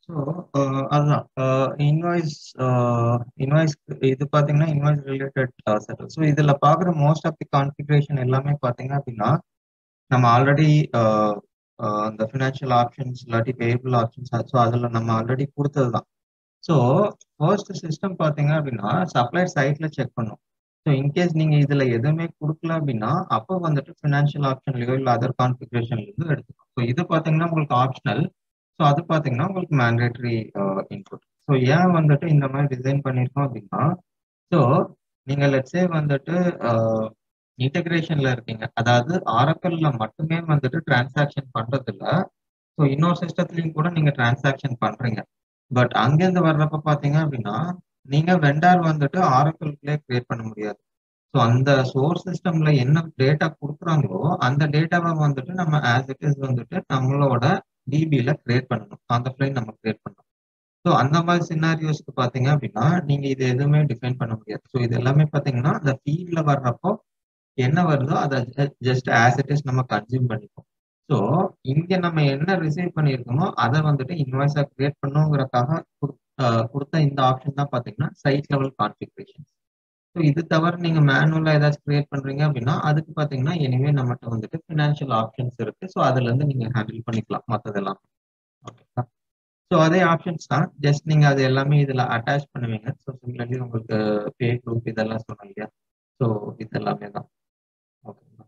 so அதுதான் invoice invoice இது பார்த்தீங்கன்னா இன்வாய்ஸ் ரிலேட்டட் செட்டில் ஸோ இதில் பார்க்குற மோஸ்ட் ஆஃப் தி கான்ஃபிகரேஷன் எல்லாமே பார்த்தீங்க அப்படின்னா நம்ம ஆல்ரெடி அந்த ஃபினான்ஷியல் ஆப்ஷன்ஸ் இல்லாட்டி பேபிள் ஆப்ஷன்ஸ் ஸோ அதில் நம்ம ஆல்ரெடி கொடுத்தது தான் ஸோ ஃபர்ஸ்ட் சிஸ்டம் பார்த்தீங்க அப்படின்னா சப்ளையர் சைட்ல செக் பண்ணும் ஸோ இன்கேஸ் நீங்கள் இதில் எதுவுமே கொடுக்கல அப்படின்னா அப்போ வந்துட்டு ஃபினான்ஷியல் ஆப்ஷன்லையோ இல்லை அதர் கான்ஃபிகரேஷன்லேருந்து எடுத்துக்கும் ஸோ இது பார்த்தீங்கன்னா உங்களுக்கு ஆப்ஷனல் ஸோ அது பார்த்தீங்கன்னா உங்களுக்கு மேண்டேட்ரி இன்புட் ஸோ ஏன் வந்துட்டு இந்த மாதிரி டிசைன் பண்ணியிருக்கோம் அப்படின்னா ஸோ நீங்கள் லெட்ஸே வந்துட்டு இன்டகிரேஷன்ல இருக்கீங்க அதாவது ஆரக்கல்ல மட்டுமே வந்துட்டு டிரான்சாக்ஷன் பண்றது இல்ல ஸோ இன்னொரு சிஸ்டத்துலையும் கூட நீங்க டிரான்சாக்ஷன் பண்றீங்க பட் அங்கேருந்து வர்றப்ப பாத்தீங்க அப்படின்னா நீங்க வெண்டார் வந்துட்டு ஆரக்கல்குள்ளே கிரியேட் பண்ண முடியாது ஸோ அந்த சோர்ஸ் சிஸ்டம்ல என்ன டேட்டா கொடுக்குறாங்களோ அந்த டேட்டாவை வந்துட்டு நம்ம ஆஸ் இட் இஸ் வந்துட்டு நம்மளோட டிபியில கிரியேட் பண்ணணும் அந்த ஃபிளைன் நம்ம கிரியேட் பண்ணணும் ஸோ அந்த மாதிரி சினாரியோஸ்க்கு பார்த்தீங்க அப்படின்னா நீங்க இது எதுவுமே டிஃபைன் பண்ண முடியாது ஸோ இது எல்லாமே பார்த்தீங்கன்னா அந்த ஃபீல்ட்ல வர்றப்போ என்ன வருதோ அதை ஜஸ்ட் ஆஸ் இட் இஸ் நம்ம கன்சியூம் பண்ணிப்போம் ஸோ இங்க நம்ம என்ன ரிசீவ் பண்ணியிருக்கோமோ அதை வந்துட்டு இன்வாய்ஸா கிரியேட் பண்ணுங்கிறதுக்காக கொடுத்த இந்த ஆப்ஷன் தான் பார்த்தீங்கன்னா சைட் லெவல் கான்ஃபிகரேஷன் ஸோ இது தவிர நீங்க மேனுவலா ஏதாச்சும் கிரியேட் பண்றீங்க அப்படின்னா அதுக்கு பார்த்தீங்கன்னா எனிவே நம்மகிட்ட வந்துட்டு ஃபினான்ஷியல் ஆப்ஷன்ஸ் இருக்கு ஸோ அதுல இருந்து நீங்க ஹேண்டில் பண்ணிக்கலாம் மற்றதெல்லாம் ஓகேங்களா ஸோ அதே ஆப்ஷன்ஸ் தான் ஜஸ்ட் நீங்க அது எல்லாமே இதுல அட்டாச் பண்ணுவீங்க ஸோ சிமிலர்லி உங்களுக்கு பே குரூப் இதெல்லாம் சொன்னோம் இல்லையா ஸோ இது எல்லாமே தான் ஓகேங்களா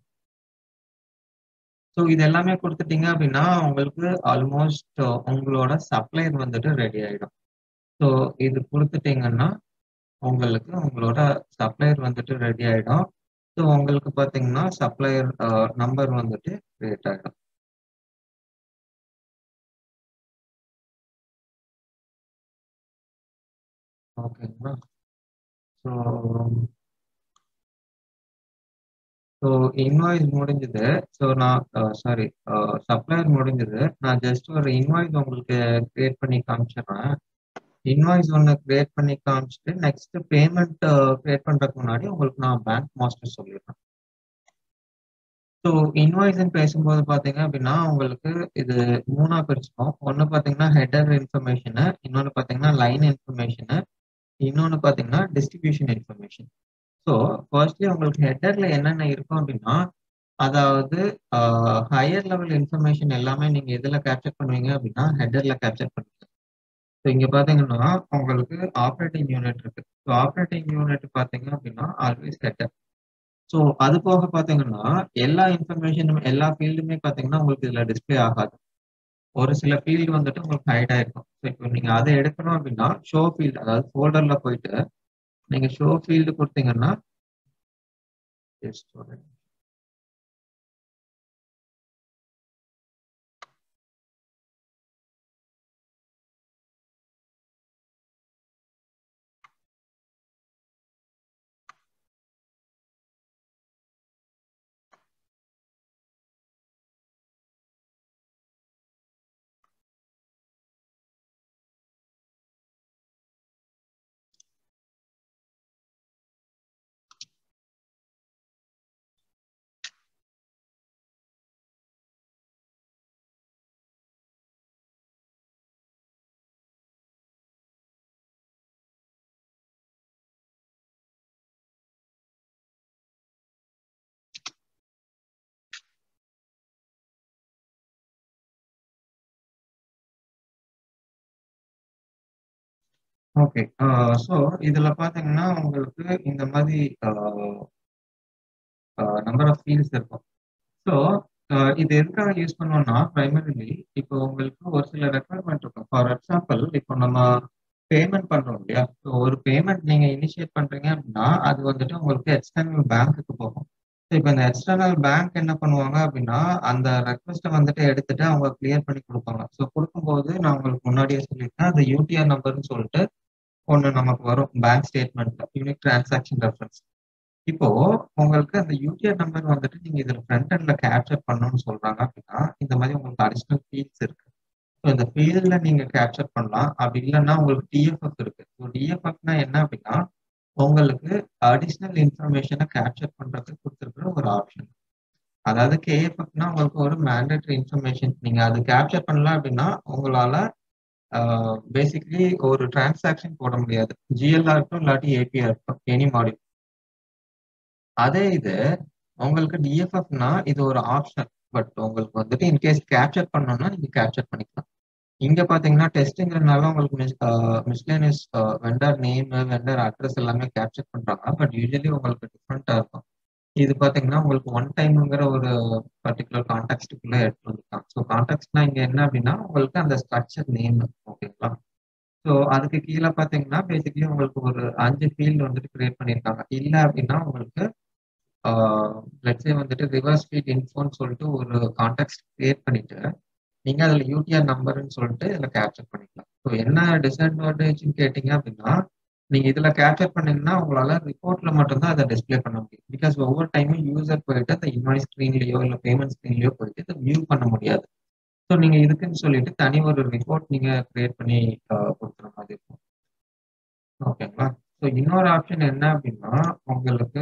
ஸோ இது எல்லாமே கொடுத்துட்டீங்க அப்படின்னா உங்களுக்கு ஆல்மோஸ்ட் உங்களோட சப்ளையர் வந்துட்டு ரெடி ஆயிடும் ஸோ இது கொடுத்துட்டீங்கன்னா உங்களுக்கு உங்களோட சப்ளையர் வந்துட்டு ரெடி ஆயிடும் ஸோ உங்களுக்கு பார்த்தீங்கன்னா சப்ளையர் நம்பர் வந்துட்டு கிரியேட் ஆகிடும் ஓகேங்களா ஸோ ஸோ இன்வாய்ஸ் முடிஞ்சது ஸோ நான் சாரி சப்ளையர் முடிஞ்சது நான் ஜஸ்ட் ஒரு இன்வாய்ஸ் உங்களுக்கு கிரியேட் பண்ணி காமிச்சிடுறேன் இன்வாய்ஸ் ஒன்று கிரியேட் பண்ணி காமிச்சிட்டு நெக்ஸ்ட் பேமெண்ட் கிரியேட் பண்ணுறதுக்கு முன்னாடி உங்களுக்கு நான் பேங்க் மாஸ்டர் சொல்லிடுறேன் ஸோ இன்வாய்ஸ்ன்னு பேசும்போது பார்த்தீங்க அப்படின்னா உங்களுக்கு இது மூணா பிரிச்சுப்போம் ஒன்று பார்த்தீங்கன்னா ஹெடர் இன்ஃபர்மேஷனு இன்னொன்று பார்த்தீங்கன்னா லைன் இன்ஃபர்மேஷனு இன்னொன்று பார்த்தீங்கன்னா டிஸ்ட்ரிபியூஷன் இன்ஃபர்மேஷன் ஸோ ஃபர்ஸ்ட்லி உங்களுக்கு ஹெட்டர்ல என்னென்ன இருக்கும் அப்படின்னா அதாவது ஹையர் லெவல் இன்ஃபர்மேஷன் எல்லாமே நீங்க எதுல கேப்சர் பண்ணுவீங்க அப்படின்னா ஹெட்டர்ல கேப்சர் பண்ணுவீங்க ஸோ இங்க பாத்தீங்கன்னா உங்களுக்கு ஆப்ரேட்டிங் யூனிட் இருக்கு ஸோ ஆப்ரேட்டிங் யூனிட் பாத்தீங்க அப்படின்னா ஆல்வேஸ் ஹெட்டர் ஸோ அது போக பாத்தீங்கன்னா எல்லா இன்ஃபர்மேஷனும் எல்லா ஃபீல்டுமே பாத்தீங்கன்னா உங்களுக்கு இதுல டிஸ்பிளே ஆகாது ஒரு சில ஃபீல்டு வந்துட்டு உங்களுக்கு ஹைட் ஆயிருக்கும் ஸோ இப்போ நீங்க அதை எடுக்கணும் அப்படின்னா ஷோ ஃபீல்டு அதாவது ஃபோல்டர்ல போயிட்டு நீங்க ஷோ ஃபீல்டு கொடுத்தீங்கன்னா ஓகே ஸோ இதுல பாத்தீங்கன்னா உங்களுக்கு இந்த மாதிரி நம்பர் ஆஃப் ஃபீல்ட்ஸ் இருக்கும் ஸோ இது எதுக்காக யூஸ் பண்ணுவோம்னா ப்ரைமரிலி இப்போ உங்களுக்கு ஒரு சில ரெக்குவயர்மெண்ட் இருக்கும் ஃபார் எக்ஸாம்பிள் இப்போ நம்ம பேமெண்ட் பண்றோம் இல்லையா ஸோ ஒரு பேமெண்ட் நீங்க இனிஷியேட் பண்றீங்க அப்படின்னா அது வந்துட்டு உங்களுக்கு எக்ஸ்டர்னல் பேங்க்குக்கு போகும் ஸோ இப்போ இந்த எக்ஸ்டர்னல் பேங்க் என்ன பண்ணுவாங்க அப்படின்னா அந்த ரெக்வஸ்ட்டை வந்துட்டு எடுத்துட்டு அவங்க கிளியர் பண்ணி கொடுப்பாங்க ஸோ கொடுக்கும்போது நான் உங்களுக்கு முன்னாடியே சொல்லியிருக்கேன் அந்த யூடிஆர் நம்பர்னு சொல்லிட்டு ஒன்று நமக்கு வரும் பேங்க் ஸ்டேட்மெண்ட்ல யூனிக் டிரான்சாக்ஷன் ரெஃபரன்ஸ் இப்போ உங்களுக்கு அந்த யூடிஆர் நம்பர் வந்துட்டு நீங்க இதுல ஃப்ரண்ட் எண்ட்ல கேப்சர் பண்ணணும்னு சொல்றாங்க அப்படின்னா இந்த மாதிரி உங்களுக்கு அடிஷனல் ஃபீல்ட்ஸ் இருக்கு ஸோ இந்த ஃபீல்ட்ல நீங்க கேப்சர் பண்ணலாம் அப்படி இல்லைன்னா உங்களுக்கு டிஎஃப்எஃப் இருக்கு ஸோ டிஎஃப்எஃப்னா என்ன அப்படின்னா உங்களுக்கு அடிஷ்னல் இன்ஃபர்மேஷனை கேப்சர் பண்றதுக்கு கொடுத்துருக்குற ஒரு ஆப்ஷன் அதாவது கேஎஃப்எஃப்னா உங்களுக்கு ஒரு மேண்டேட்டரி இன்ஃபர்மேஷன் நீங்க அது கேப்சர் பண்ணலாம் அப்படின்னா உங்களால பேசிக்கலி ஒரு டிரான்சாக்ஷன் போட முடியாது ஜிஎல்ஆ இருக்கும் இல்லாட்டி ஏபிஆ இருக்கும் எனி மாடியூல் அதே இது உங்களுக்கு டிஎஃப்எஃப்னா இது ஒரு ஆப்ஷன் பட் உங்களுக்கு வந்துட்டு இன்கேஸ் கேப்சர் பண்ணணும்னா நீங்க கேப்சர் பண்ணிக்கலாம் இங்க பாத்தீங்கன்னா டெஸ்டிங்கிறதுனால உங்களுக்கு miscellaneous vendor name vendor address எல்லாமே கேப்சர் பண்றாங்க பட் யூஸ்வலி உங்களுக்கு டிஃப்ரெண்டா இருக்கும் இது பாத்தீங்கன்னா உங்களுக்கு ஒன் டைம்ங்கிற ஒரு பர்டிகுலர் கான்டாக்டுக்குள்ள எடுத்து வந்துருக்காங்க ஸோ கான்டாக்ட்னா இங்க என்ன அப்படின்னா உங்களுக்கு அந்த ஸ்ட்ரக்சர் நேம் ஓகேங்களா ஸோ அதுக்கு கீழே பாத்தீங்கன்னா பேசிக்கலி உங்களுக்கு ஒரு அஞ்சு ஃபீல்டு வந்துட்டு கிரியேட் பண்ணியிருக்காங்க இல்லை அப்படின்னா உங்களுக்கு லெட்ஸே வந்துட்டு ரிவர்ஸ் ஃபீட் இன்ஃபோன்னு சொல்லிட்டு ஒரு கான்டாக்ட் கிரியேட் பண்ணிட்டு நீங்க அதுல யூடிஆர் நம்பர்னு சொல்லிட்டு இதுல கேப்சர் பண்ணிக்கலாம் ஸோ என்ன டிஸ்அட்வான்டேஜ்னு கேட்டீங்க அப்படின்னா நீங்க இதுல கேப்சர் பண்ணீங்கன்னா உங்களால ரிப்போர்ட்ல மட்டும்தான் அதை டிஸ்பிளே பண்ண முடியும் பிகாஸ் ஒவ்வொரு டைமும் யூசர் போயிட்டு அந்த இன்வாய்ஸ் ஸ்க்ரீன்லயோ இல்லை பேமெண்ட் ஸ்க்ரீன்லயோ போயிட்டு இதை வியூ பண்ண முடியாது ஸோ நீங்க இதுக்குன்னு சொல்லிட்டு தனி ஒரு ரிப்போர்ட் நீங்க கிரியேட் பண்ணி கொடுக்குற மாதிரி இருக்கும் ஓகேங்களா ஸோ இன்னொரு ஆப்ஷன் என்ன அப்படின்னா உங்களுக்கு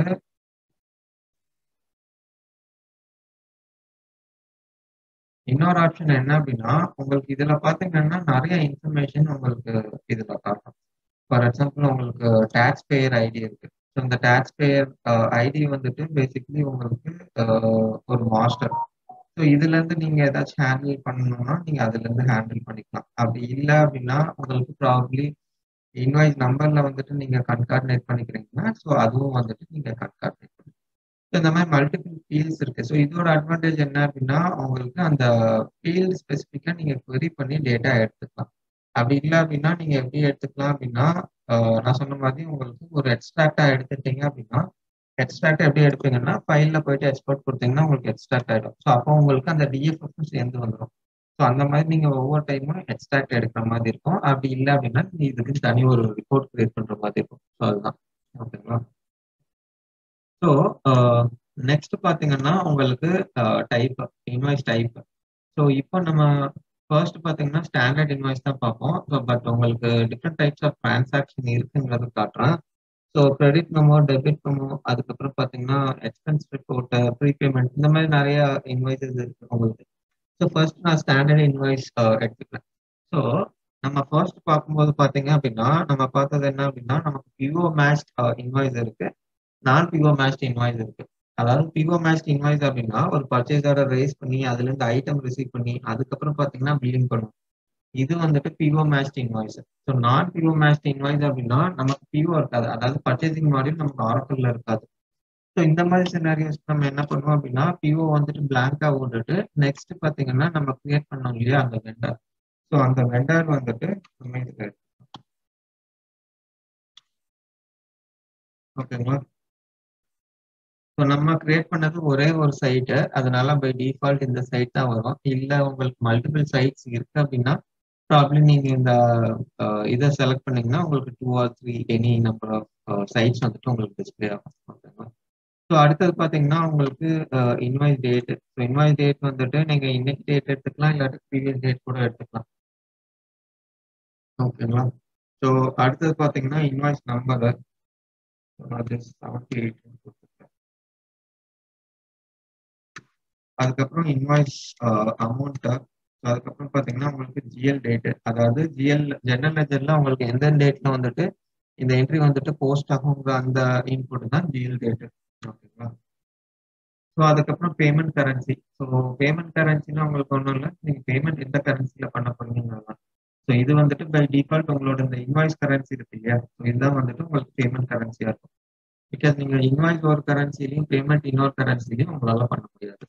இன்னொரு ஆப்ஷன் என்ன அப்படின்னா உங்களுக்கு இதுல பாத்தீங்கன்னா நிறைய இன்ஃபர்மேஷன் உங்களுக்கு இதுல காட்டும் ஃபார் எக்ஸாம்பிள் உங்களுக்கு டேக்ஸ் பேயர் ஐடி இருக்கு ஸோ இந்த டேக்ஸ் பேயர் ஐடி வந்துட்டு பேசிக்கலி உங்களுக்கு ஒரு மாஸ்டர் ஸோ இதுல இருந்து நீங்க ஏதாச்சும் ஹேண்டில் பண்ணணும்னா நீங்க அதுல இருந்து ஹேண்டில் பண்ணிக்கலாம் அப்படி இல்லை அப்படின்னா உங்களுக்கு ப்ராப்ளி இன்வாய்ஸ் நம்பர்ல வந்துட்டு நீங்க கன்கார்டினேட் பண்ணிக்கிறீங்கன்னா ஸோ அதுவும் வந்துட்டு நீங்க கன்கார்டினேட் பண்ணிக்கலாம் இந்த மாதிரி மல்டிபிள் ஃபீல்ட்ஸ் இருக்கு ஸோ இதோட அட்வான்டேஜ் என்ன அப்படின்னா உங்களுக்கு அந்த ஃபீல்டு ஸ்பெசிஃபிக்கா நீங்க query பண்ணி டேட்டா எடுத்துக்கலாம் அப்படி இல்லை அப்படின்னா நீங்க எப்படி எடுத்துக்கலாம் அப்படின்னா நான் சொன்ன மாதிரி உங்களுக்கு ஒரு எக்ஸ்ட்ராக்டா எடுத்துட்டீங்க அப்படின்னா எக்ஸ்ட்ராக்ட் எப்படி எடுப்பீங்கன்னா ஃபைல்ல போயிட்டு எக்ஸ்போர்ட் கொடுத்தீங்கன்னா உங்களுக்கு எக்ஸ்ட்ராக்ட் ஆயிடும் ஸோ அப்போ உங்களுக்கு அந்த டிஎஃப்எஃப் சேர்ந்து வந்துடும் ஸோ அந்த மாதிரி நீங்க ஒவ்வொரு டைமும் எக்ஸ்ட்ராக்ட் எடுக்கிற மாதிரி இருக்கும் அப்படி இல்லை அப்படின்னா நீங்க இதுக்கு தனி ஒரு ரிப்போர்ட் கிரியேட் பண்ற மாதிரி இருக்கும் ஸோ அதுதான் ஓகேங்களா ஸோ நெக்ஸ்ட் பார்த்தீங்கன்னா உங்களுக்கு டைப் இன்வாய்ஸ் டைப் ஸோ இப்போ நம்ம ஃபர்ஸ்ட் பார்த்தீங்கன்னா ஸ்டாண்டர்ட் இன்வாய்ஸ் தான் பார்ப்போம் ஸோ பட் உங்களுக்கு டிஃப்ரெண்ட் டைப்ஸ் ஆஃப் டிரான்சாக்ஷன் இருக்குங்கிறது காட்டுறேன் so credit memo debit memo அதுக்கப்புறம் பார்த்தீங்கன்னா எக்ஸ்பென்ஸ் ரிப்போர்ட் ப்ரீபேமெண்ட் இந்த மாதிரி நிறைய இன்வாய்ஸஸ் இருக்கு உங்களுக்கு ஸோ ஃபர்ஸ்ட் நான் ஸ்டாண்டர்ட் இன்வாய்ஸ் எடுத்துக்கிறேன் ஸோ நம்ம ஃபர்ஸ்ட் பார்க்கும்போது பார்த்தீங்க அப்படின்னா நம்ம பார்த்தது என்ன அப்படின்னா நமக்கு பிஓ மேட்ச் இன்வாய்ஸ் இருக்கு நான் பிஓ மேட்ச் இன்வாய்ஸ் இருக்கு அதாவது பிஓ மேட்ச் இன்வாய்ஸ் அப்படின்னா ஒரு பர்ச்சேஸ் ஆர்டர் ரேஸ் பண்ணி அதுல இருந்து ஐட்டம் ரிசீவ் பண்ணி அதுக்கப்புறம் பாத்தீங்கன்னா பில்லிங் பண்ணும் இது வந்துட்டு பிஓ மேட்ச் இன்வாய்ஸ் ஸோ நான் பிஓ மேட்ச் இன்வாய்ஸ் அப்படின்னா நமக்கு பிஓ இருக்காது அதாவது பர்ச்சேசிங் மாடியூல் நமக்கு ஆரக்கல்ல இருக்காது ஸோ இந்த மாதிரி சினாரியோஸ் நம்ம என்ன பண்ணுவோம் அப்படின்னா பிஓ வந்துட்டு பிளாங்கா விட்டுட்டு நெக்ஸ்ட் பாத்தீங்கன்னா நம்ம கிரியேட் பண்ணோம் இல்லையா அந்த வெண்டர் ஸோ அந்த வெண்டர் வந்துட்டு நம்ம இதுல ஓகேங்களா ஸோ நம்ம கிரியேட் பண்ணது ஒரே ஒரு சைட்டு அதனால பை டிஃபால்ட் இந்த சைட் தான் வரும் இல்லை உங்களுக்கு மல்டிபிள் சைட்ஸ் இருக்கு அப்படின்னா ப்ராப்ளம் நீங்க இந்த இதை செலக்ட் பண்ணீங்கன்னா உங்களுக்கு two or three any number of sides வந்துட்டு உங்களுக்கு டிஸ்பிளே ஆகும் ஓகேங்களா ஸோ அடுத்தது பார்த்தீங்கன்னா உங்களுக்கு invoice date so invoice date வந்துட்டு நீங்கள் இன்னைக்கு டேட் எடுத்துக்கலாம் இல்லாட்டி ப்ரீவியஸ் டேட் கூட எடுத்துக்கலாம் ஓகேங்களா ஸோ அடுத்தது பார்த்தீங்கன்னா இன்வாய்ஸ் நம்பர் செவன்டி எயிட் கொடுத்துருக்கேன் அதுக்கப்புறம் இன்வாய்ஸ் அமௌண்ட்டு அதுக்கப்புறம் பார்த்தீங்கன்னா உங்களுக்கு ஜிஎல் டேட்டு அதாவது ஜிஎல் ஜெனரல் லெஜர்ல உங்களுக்கு எந்த டேட்ல வந்துட்டு இந்த என்ட்ரி வந்துட்டு போஸ்ட் ஆகுங்கிற அந்த இன்புட் தான் ஜிஎல் டேட்டு ஓகேங்களா ஸோ அதுக்கப்புறம் பேமெண்ட் கரன்சி ஸோ பேமெண்ட் கரன்சினா உங்களுக்கு ஒன்றும் இல்லை நீங்கள் பேமெண்ட் எந்த கரன்சியில் பண்ண போறீங்கன்னா ஸோ இது வந்துட்டு பை டிஃபால்ட் உங்களோட இந்த இன்வாய்ஸ் கரன்சி இருக்கு இல்லையா ஸோ இதுதான் வந்துட்டு உங்களுக்கு பேமெண்ட் கரன்சியாக இருக்கும் பிகாஸ் நீங்கள் இன்வாய்ஸ் ஒரு கரன்சிலையும் பேமெண்ட் இன்னொரு கரன்சிலையும் உங்களால பண்ண முடியாது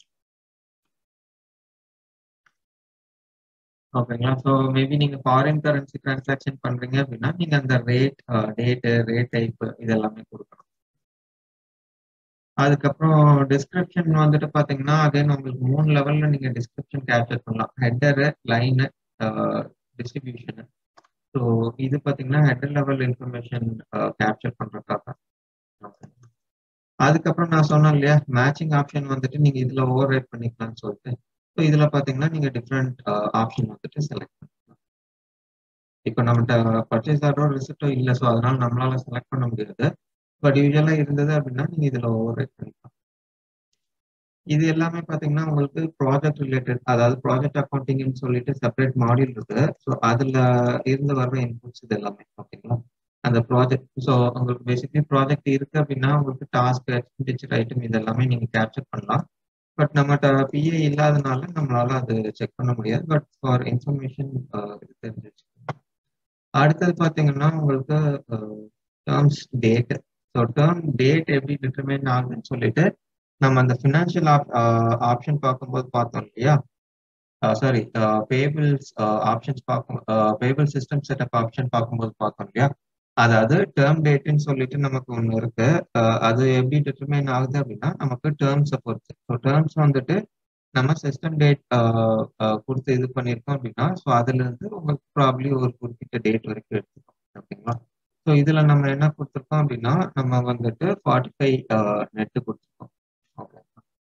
ஓகேங்களா ஸோ மேபி நீங்கள் ஃபாரின் கரன்சி டிரான்சாக்ஷன் பண்ணுறீங்க அப்படின்னா நீங்கள் அந்த ரேட் டேட்டு ரேட் டைப் இதெல்லாமே கொடுக்கணும் அதுக்கப்புறம் டிஸ்கிரிப்ஷன் வந்துட்டு பார்த்தீங்கன்னா அகைன் உங்களுக்கு மூணு லெவலில் நீங்கள் டிஸ்கிரிப்ஷன் கேப்சர் பண்ணலாம் ஹெட்டரு லைனு டிஸ்ட்ரிபியூஷனு ஸோ இது பார்த்தீங்கன்னா ஹெட்டர் லெவல் இன்ஃபர்மேஷன் கேப்சர் பண்ணுறதுக்காக அதுக்கப்புறம் நான் சொன்னேன் இல்லையா மேட்சிங் ஆப்ஷன் வந்துட்டு நீங்கள் இதில் ஓவர் ரைட் பண்ணிக்கலாம்னு சொல்லிட்டு ஸோ இதில் பார்த்தீங்கன்னா நீங்கள் டிஃப்ரெண்ட் ஆப்ஷன் வந்துட்டு செலக்ட் பண்ணிக்கலாம் இப்போ நம்மகிட்ட பர்ச்சேஸ் ஆர்டரோ ரிசிப்டோ இல்லை ஸோ அதனால நம்மளால செலக்ட் பண்ண முடியாது பட் யூஸ்வலாக இருந்தது அப்படின்னா நீங்கள் இதில் ஓவர் ரைட் பண்ணிக்கலாம் இது எல்லாமே பாத்தீங்கன்னா உங்களுக்கு ப்ராஜெக்ட் ரிலேட்டட் அதாவது ப்ராஜெக்ட் அக்கௌண்டிங்னு சொல்லிட்டு செப்பரேட் மாடியூல் இருக்கு ஸோ அதுல இருந்து வர்ற இன்புட்ஸ் இது எல்லாமே ஓகேங்களா அந்த ப்ராஜெக்ட் ஸோ உங்களுக்கு பேசிக்கலி ப்ராஜெக்ட் இருக்கு அப்படின்னா உங்களுக்கு டாஸ்க் எக்ஸ்பெண்டிச்சர் ஐட்டம் இது எல்லாமே நீங்க கேப்சர் பண்ணலாம் பட் நம்மகிட்ட பிஏ இல்லாதனால நம்மளால அது செக் பண்ண முடியாது பட் ஃபார் இன்ஃபர்மேஷன் தெரிஞ்சு வச்சுக்கோங்க அடுத்தது பார்த்தீங்கன்னா உங்களுக்கு terms date so term date எப்படி டிட்டர்மைன் ஆகுதுன்னு சொல்லிட்டு நம்ம அந்த ஃபினான்ஷியல் ஆப்ஷன் பார்க்கும்போது பார்த்தோம் இல்லையா சாரி பேபிள்ஸ் ஆப்ஷன்ஸ் பார்க்கும் பேபிள் சிஸ்டம் செட்டப் ஆப்ஷன் பார்க்கும்போது பார்த்தோம் இல்லையா அதாவது டேர்ம் டேட்னு சொல்லிட்டு நமக்கு ஒன்று இருக்கு அது எப்படி டிட்டர்மைன் ஆகுது அப்படின்னா நமக்கு டேர்ம்ஸை பொறுத்து ஸோ டேர்ம்ஸ் வந்துட்டு நம்ம சிஸ்டம் டேட் கொடுத்து இது பண்ணியிருக்கோம் அப்படின்னா ஸோ அதுல இருந்து உங்களுக்கு ப்ராப்ளி ஒரு குறிப்பிட்ட டேட் வரைக்கும் எடுத்துக்கோம் ஓகேங்களா ஸோ இதுல நம்ம என்ன கொடுத்துருக்கோம் அப்படின்னா நம்ம வந்துட்டு ஃபார்ட்டி ஃபைவ் நெட்டு கொடுத்துருக்கோம் ஓகே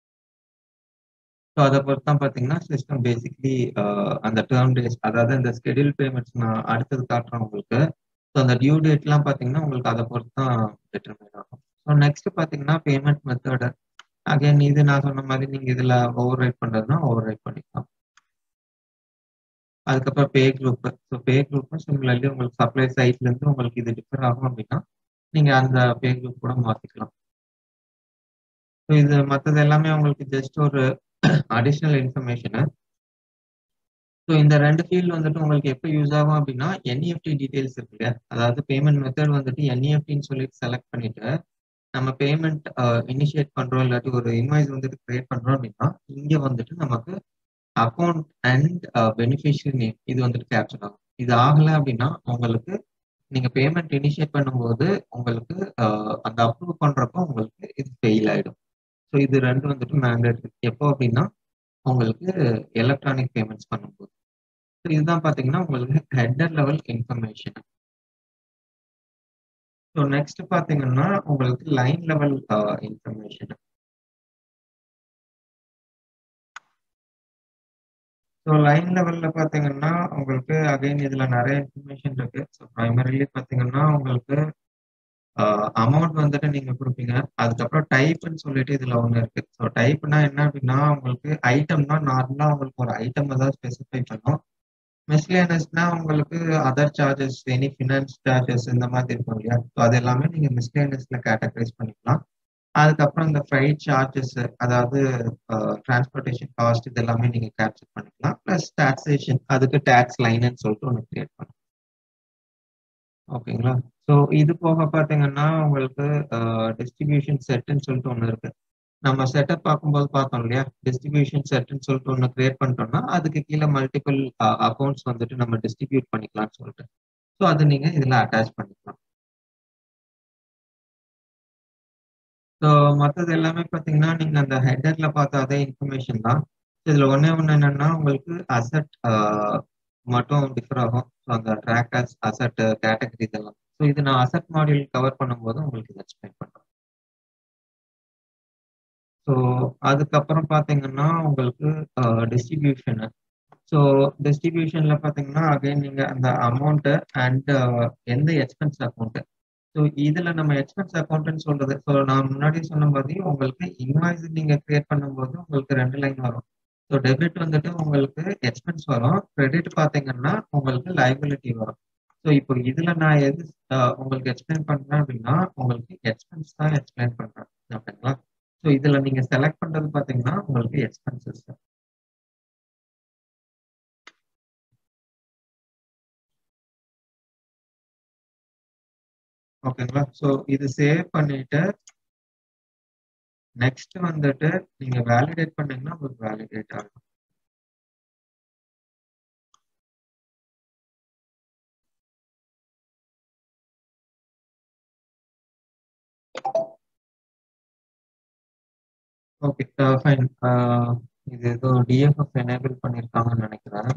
ஸோ அதை பொறுத்து தான் பார்த்தீங்கன்னா சிஸ்டம் பேசிக்லி அந்த டேர்ம் டேஸ் அதாவது இந்த ஸ்கெடியூல் பேமெண்ட்ஸ் நான் அடுத்தது காட்டுறேன் உங்களுக்கு ஸோ அந்த டியூ டேட்லாம் பார்த்தீங்கன்னா உங்களுக்கு அதை பொறுத்து தான் டிட்டர்மைன் ஆகும் ஸோ நெக்ஸ்ட் பார்த்தீங்கன்னா பேமெண்ட் மெத்தடு அகைன் இது நான் சொன்ன மாதிரி நீங்கள் இதில் ஓவர் ரைட் பண்ணுறதுனா ஓவர் ரைட் பண்ணிக்கலாம் அதுக்கப்புறம் பே குரூப் ஸோ பே குரூப்பும் சிமிலர்லி உங்களுக்கு சப்ளை சைட்லேருந்து உங்களுக்கு இது டிஃபர் ஆகும் அப்படின்னா நீங்கள் அந்த பே குரூப் கூட மாற்றிக்கலாம் ஸோ இது மற்றது எல்லாமே உங்களுக்கு ஜஸ்ட் ஒரு அடிஷ்னல் இன்ஃபர்மேஷனு ஸோ இந்த ரெண்டு ஃபீல்டு வந்துட்டு உங்களுக்கு எப்போ யூஸ் ஆகும் அப்படின்னா என்இஎஃப்டி டீடைல்ஸ் இருக்கு இல்லையா அதாவது பேமெண்ட் மெத்தட் வந்துட்டு என்இஎஃப்டின்னு சொல்லிட்டு செலக்ட் பண்ணிட்டு நம்ம பேமெண்ட் இனிஷியேட் பண்றோம் இல்லாட்டி ஒரு இன்வாய்ஸ் வந்துட்டு கிரியேட் பண்றோம் அப்படின்னா இங்க வந்துட்டு நமக்கு அக்கௌண்ட் அண்ட் பெனிஃபிஷியரி நேம் இது வந்துட்டு கேப்சர் ஆகும் இது ஆகலை அப்படின்னா உங்களுக்கு நீங்க பேமெண்ட் இனிஷியேட் பண்ணும்போது உங்களுக்கு அந்த அப்ரூவ் பண்றப்போ உங்களுக்கு இது ஃபெயில் ஆயிடும் ஸோ இது ரெண்டு வந்துட்டு மேண்டேட் எப்போ அப்படின்னா உங்களுக்கு எலக்ட்ரானிக் பேமெண்ட்ஸ் பண்ணும்போது ஸோ இதுதான் பார்த்தீங்கன்னா உங்களுக்கு header level information so next பார்த்தீங்கன்னா உங்களுக்கு line level information so line லெவலில் பார்த்தீங்கன்னா உங்களுக்கு அகைன் இதில் நிறைய இன்ஃபர்மேஷன் இருக்கு ஸோ ப்ரைமரிலி பார்த்தீங்கன்னா உங்களுக்கு அமௌண்ட் வந்துட்டு நீங்க கொடுப்பீங்க அதுக்கப்புறம் டைப்னு சொல்லிட்டு இதுல ஒண்ணு இருக்கு ஸோ டைப்னா என்ன அப்படின்னா உங்களுக்கு ஐட்டம்னா நார்மலா உங்களுக்கு ஒரு ஐட்டம் ஏதாவது ஸ்பெசிஃபை பண்ணும் மிஸ்லேனஸ்னா உங்களுக்கு other charges any finance charges இந்த மாதிரி இருக்கும் இல்லையா ஸோ அது எல்லாமே நீங்க மிஸ்லேனஸ்ல கேட்டகரைஸ் பண்ணிக்கலாம் அதுக்கப்புறம் இந்த ஃப்ரைட் சார்ஜஸ் அதாவது டிரான்ஸ்போர்டேஷன் காஸ்ட் இது எல்லாமே நீங்க கேப்சர் பண்ணிக்கலாம் ப்ளஸ் டாக்ஸேஷன் அதுக்கு டேக்ஸ் லைன்னு சொல்லிட்டு ஒன்று கிரியேட் பண்ணலாம் ஓகேங்களா ஸோ இது போக பார்த்தீங்கன்னா உங்களுக்கு டிஸ்ட்ரிபியூஷன் செட்டுன்னு சொல்லிட்டு ஒன்று இருக்கு நம்ம செட்டப் பார்க்கும்போது பார்த்தோம் இல்லையா டிஸ்ட்ரிபியூஷன் செட்னு சொல்லிட்டு ஒன்று கிரியேட் பண்ணிட்டோம்னா அதுக்கு கீழே மல்டிபிள் அக்கௌண்ட்ஸ் வந்துட்டு நம்ம டிஸ்ட்ரிபியூட் பண்ணிக்கலாம்னு சொல்லிட்டு ஸோ அது நீங்க இதில் அட்டாச் பண்ணிக்கலாம் ஸோ மற்றது எல்லாமே பார்த்தீங்கன்னா நீங்க அந்த ஹெட்டர்ல பார்த்த அதே இன்ஃபர்மேஷன் தான் இதுல ஒன்னே ஒன்று என்னன்னா உங்களுக்கு அசட் மட்டும் டிஃபர் ஆகும் ஸோ அந்த ட்ராக்கர்ஸ் அசட் கேட்டகரி இதெல்லாம் ஸோ இது நான் அசட் மாடியூல் கவர் பண்ணும்போது உங்களுக்கு இதை எக்ஸ்பிளைன் பண்ணுறேன் ஸோ அதுக்கப்புறம் பார்த்தீங்கன்னா உங்களுக்கு டிஸ்ட்ரிபியூஷனு ஸோ டிஸ்ட்ரிபியூஷனில் பார்த்தீங்கன்னா அகைன் நீங்கள் அந்த அமௌண்ட்டு அண்ட் எந்த எக்ஸ்பென்ஸ் அக்கௌண்ட்டு ஸோ இதில் நம்ம எக்ஸ்பென்ஸ் அக்கௌண்ட்னு சொல்றது ஸோ நான் முன்னாடி சொன்ன மாதிரி உங்களுக்கு இன்வாய்ஸ் நீங்கள் கிரியேட் பண்ணும்போது உங்களுக்கு ரெண்டு லைன் வரும் ஸோ டெபிட் வந்துட்டு உங்களுக்கு எக்ஸ்பென்ஸ் வரும் கிரெடிட் பார்த்தீங்கன்னா உங்களுக்கு லைபிலிட்டி வரும் ஸோ இப்போ இதுல நான் எது உங்களுக்கு எக்ஸ்பிளைன் பண்றேன் அப்படின்னா உங்களுக்கு எக்ஸ்பென்ஸ் தான் எக்ஸ்பிளைன் பண்றேன் ஓகேங்களா ஸோ இதுல நீங்க செலக்ட் பண்றது பாத்தீங்கன்னா உங்களுக்கு எக்ஸ்பென்சஸ் ஓகேங்களா ஸோ இது சேவ் பண்ணிட்டு நெக்ஸ்ட் வந்துட்டு நீங்க வேலிடேட் பண்ணீங்கன்னா உங்களுக்கு வேலிடேட் ஆகும் ஓகே ஃபைன் இது ஏதோ டிஎஃப்எஃப் எனேபிள் பண்ணியிருக்காங்கன்னு நினைக்கிறேன்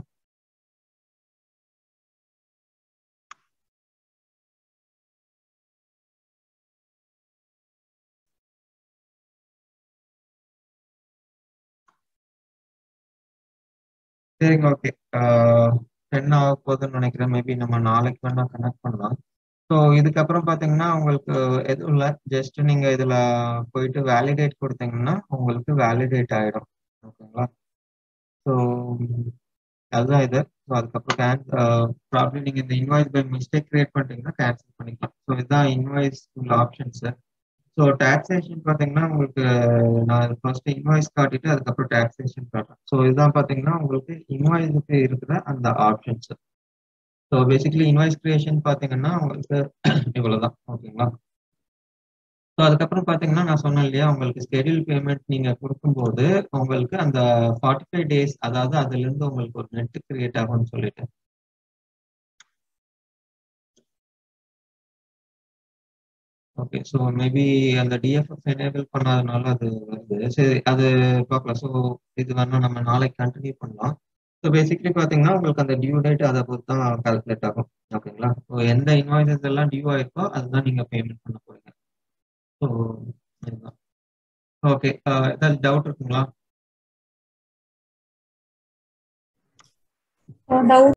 சரிங்க ஓகே டென் ஆக போகுதுன்னு நினைக்கிறேன் மேபி நம்ம நாளைக்கு வேணா கனெக்ட் பண்ணலாம் ஸோ இதுக்கப்புறம் பார்த்தீங்கன்னா உங்களுக்கு எதுவும் இல்லை ஜஸ்ட் நீங்கள் இதில் போயிட்டு வேலிடேட் கொடுத்தீங்கன்னா உங்களுக்கு வேலிடேட் ஆகிடும் ஓகேங்களா ஸோ அதுதான் இது ஸோ அதுக்கப்புறம் கேன் ப்ராப்ளம் நீங்கள் இந்த இன்வாய்ஸ் பை மிஸ்டேக் கிரியேட் பண்ணிட்டீங்கன்னா கேன்சல் பண்ணிக்கலாம் ஸோ இதுதான் இன்வாய்ஸ் உள்ள ஆப்ஷன்ஸு ஸோ டாக்ஸேஷன் பார்த்தீங்கன்னா உங்களுக்கு நான் ஃபர்ஸ்ட் இன்வாய்ஸ் காட்டிட்டு அதுக்கப்புறம் டாக்ஸேஷன் காட்டுறேன் ஸோ இதுதான் பார்த்தீங்கன்னா உங்களுக்கு இன்வாய்ஸுக்கு இருக்கிற அந்த options so basically invoice creation பார்த்தீங்கன்னா உங்களுக்கு இவ்வளோதான் ஓகேங்களா ஸோ அதுக்கப்புறம் பார்த்தீங்கன்னா நான் சொன்னேன் இல்லையா உங்களுக்கு ஸ்கெடியூல் பேமெண்ட் நீங்கள் கொடுக்கும்போது உங்களுக்கு அந்த ஃபார்ட்டி ஃபைவ் டேஸ் அதாவது அதுலேருந்து உங்களுக்கு ஒரு நெட் கிரியேட் ஆகும்னு சொல்லிட்டு ஓகே ஸோ மேபி அந்த டிஎஃப்எஃப் எனேபிள் பண்ணாதனால அது வருது சரி அது பார்க்கலாம் ஸோ இது வேணா நம்ம நாளைக்கு கண்டினியூ பண்ணலாம் ஸோ பேசிக்கலி பார்த்தீங்கன்னா உங்களுக்கு அந்த டியூ டேட் அதை பொறுத்து தான் கால்குலேட் ஆகும் ஓகேங்களா ஸோ எந்த இன்வாய்ஸஸ் எல்லாம் டியூ ஆயிருக்கோ அதுதான் நீங்கள் பேமெண்ட் பண்ண போறீங்க ஸோ இதுதான் ஓகே ஏதாவது டவுட் இருக்குங்களா டவுட்